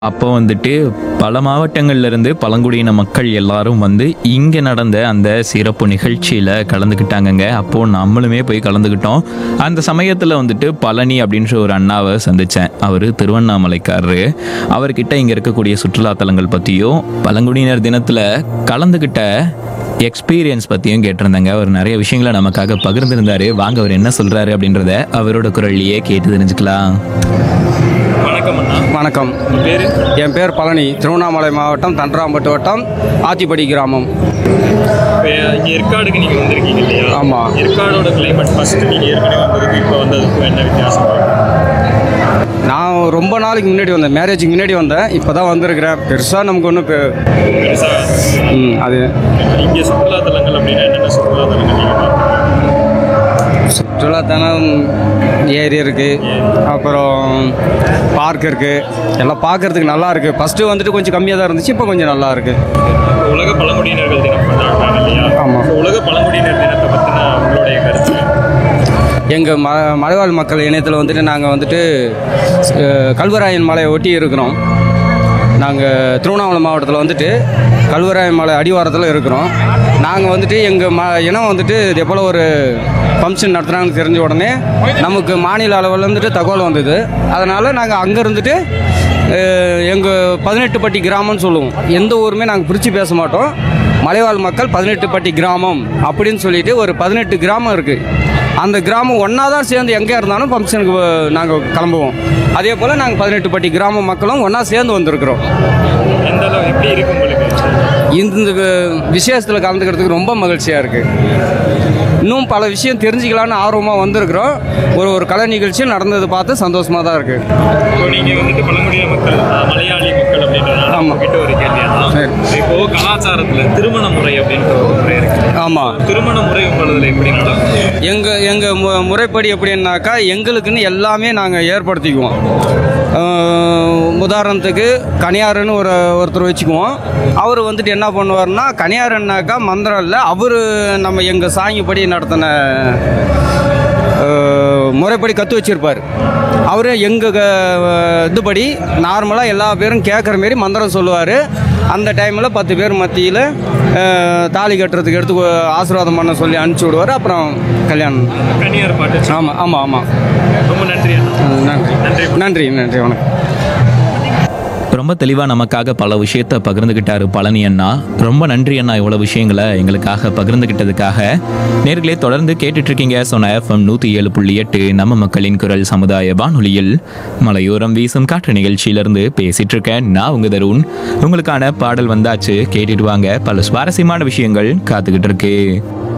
அப்போ வந்துட்டு பல மாவட்டங்கள்ல இருந்து பழங்குடியின மக்கள் எல்லாரும் வந்து இங்கே நடந்த அந்த சிறப்பு நிகழ்ச்சியில் கலந்துக்கிட்டாங்கங்க அப்போ நம்மளுமே போய் கலந்துக்கிட்டோம் அந்த சமயத்தில் வந்துட்டு பழனி அப்படின்ற ஒரு அண்ணாவை சந்தித்தேன் அவர் திருவண்ணாமலைக்காரரு அவர்கிட்ட இங்கே இருக்கக்கூடிய சுற்றுலா தலங்கள் பற்றியும் பழங்குடியினர் தினத்தில் கலந்துக்கிட்ட எக்ஸ்பீரியன்ஸ் பற்றியும் கேட்டிருந்தாங்க அவர் நிறைய விஷயங்களை நமக்காக பகிர்ந்திருந்தாரு வாங்க அவர் என்ன சொல்கிறாரு அப்படின்றத அவரோட குரல்லையே கேட்டு தெரிஞ்சுக்கலாம் வணக்கம் அண்ணா வணக்கம் உங்கள் பேர் என் பேர் பழனி திருவண்ணாமலை மாவட்டம் தண்டராம்பட்டு வட்டம் ஆத்திப்படி கிராமம் இங்கே ஏற்காடுக்கு நீங்கள் வந்திருக்கீங்க இல்லையா ஆமா. ஏற்காடோட கிளைமேட் ஃபஸ்ட்டு நீங்கள் ஏற்கனவே வந்ததுக்கு இப்போ வந்ததுக்கும் என்ன வித்தியாசம் நான் ரொம்ப நாளைக்கு முன்னாடி வந்தேன் மேரேஜுக்கு முன்னாடி வந்தேன் இப்போ தான் வந்திருக்கிறேன் பெருசாக நமக்கு ஒன்றும் பெருசாக ம் அது இங்கே சுற்றுலா தலங்கள் அப்படின்னா என்னென்ன சுற்றுலா தலங்கள் நீங்கள் பார்க்கணும் சுற்றுலாத்தலம் ஏரி இருக்குது அப்புறம் பார்க் இருக்குது எல்லாம் பார்க்கறதுக்கு நல்லா இருக்குது ஃபஸ்ட்டு வந்துட்டு கொஞ்சம் கம்மியாக தான் இருந்துச்சு இப்போ கொஞ்சம் நல்லா இருக்குது உலக பழங்குடியினர்கள் தினம் கொண்டாடுறாங்க இல்லையா ஆமா. So, உலக பழங்குடியினர் தினத்தை பற்றின உங்களுடைய கருத்து எங்கள் ம மலைவாழ் மக்கள் இணையத்தில் வந்துட்டு நாங்கள் வந்துட்டு அஹ், கல்வராயன் மலையை ஒட்டி இருக்கிறோம் நாங்கள் திருவண்ணாமலை மாவட்டத்தில் வந்துட்டு கல்வராயன் மலை அடிவாரத்தில் இருக்கிறோம் நாங்கள் வந்துட்டு எங்கள் ம இனம் வந்துட்டு இதே போல் ஒரு ஃபங்க்ஷன் நடத்துகிறாங்கன்னு தெரிஞ்ச உடனே நமக்கு மாநில அளவில் வந்துட்டு தகவல் வந்தது அதனால் நாங்கள் அங்கே இருந்துட்டு எங்கள் பதினெட்டு பட்டி கிராமம்னு சொல்லுவோம் எந்த ஊருமே நாங்கள் பிரித்து பேச மாட்டோம் மலைவாழ் மக்கள் பதினெட்டு பட்டி கிராமம் அப்படின்னு சொல்லிட்டு ஒரு பதினெட்டு கிராமம் இருக்குது அந்த கிராமம் ஒன்றா தான் சேர்ந்து எங்கே இருந்தாலும் ஃபங்க்ஷனுக்கு நாங்கள் கிளம்புவோம் அதே போல் நாங்கள் பதினெட்டு பட்டி கிராம மக்களும் ஒன்றா சேர்ந்து வந்திருக்கிறோம் எந்த அளவு எப்படி இருக்கு உங்களுக்கு இந்த விசேஷத்தில் கலந்துக்கிறதுக்கு ரொம்ப மகிழ்ச்சியாக இருக்குது இன்னும் பல விஷயம் தெரிஞ்சுக்கலான்னு ஆர்வமாக வந்திருக்கிறோம் ஒரு ஒரு கலை நிகழ்ச்சியும் நடந்தது பார்த்து சந்தோஷமாக தான் இருக்குது இப்போ நீங்கள் வந்துட்டு பழங்குடியின மக்கள் அஹ், மலையாளி மக்கள் அப்படின்றதுனால ஆமா. கிட்ட ஒரு கேள்வி அதான் சரி. இப்போ கலாச்சாரத்தில் திருமண முறை அப்படின்ற ஒரு முறை இருக்கு ஆமாம் திருமண முறை உங்களதுல எப்படி நடக்கும் எங்கள் எங்கள் மு முறைப்படி எப்படின்னாக்கா எங்களுக்குன்னு எல்லாமே நாங்கள் ஏற்படுத்திக்குவோம் அஹ், உதாரணத்துக்கு கனியாருன்னு ஒரு ஒருத்தர் வச்சுக்குவோம் அவர் வந்துட்டு என்ன பண்ணுவார்னா கனியாருன்னாக்கா மந்திரம் இல்லை அவர் நம்ம எங்கள் சாங்கிப்படி நடத்தின அஹ், முறைப்படி கற்று வச்சிருப்பார் அவர் எங்கள் இதுபடி நார்மலாக எல்லா பேரும் கேட்குற மாரி மந்திரம் சொல்லுவார் அந்த டைமில் பத்து பேர் மத்தியில் தாலி கட்டுறதுக்கு எடுத்து ஆசீர்வாதம் பண்ண சொல்லி அனுப்பிச்சி விடுவார் அப்புறம் கல்யாணம் கன்னியார் பாட்டு ஆமாம் ஆமாம் ஆமாம் ரொம்ப நன்றி அண்ணா நன்றி நன்றி நன்றி வணக்கம் ரொம்ப தெளிவாக நமக்காக பல விஷயத்த பகிர்ந்துக்கிட்டாரு பழனி அண்ணா ரொம்ப நன்றி அண்ணா இவ்வளோ விஷயங்களை எங்களுக்காக பகிர்ந்துக்கிட்டதுக்காக நேர்களே தொடர்ந்து கேட்டுட்டு இருக்கீங்க சொன்ன எஃப்எம் நூற்றி ஏழு புள்ளி எட்டு நம்ம மக்களின் குரல் சமுதாய வானொலியில் மலையோரம் வீசும் காற்று நிகழ்ச்சியிலிருந்து பேசிட்டு இருக்கேன் நான் உங்க தருண் உங்களுக்கான பாடல் வந்தாச்சு கேட்டுட்டு வாங்க பல சுவாரஸ்யமான விஷயங்கள் காத்துக்கிட்டு இருக்கு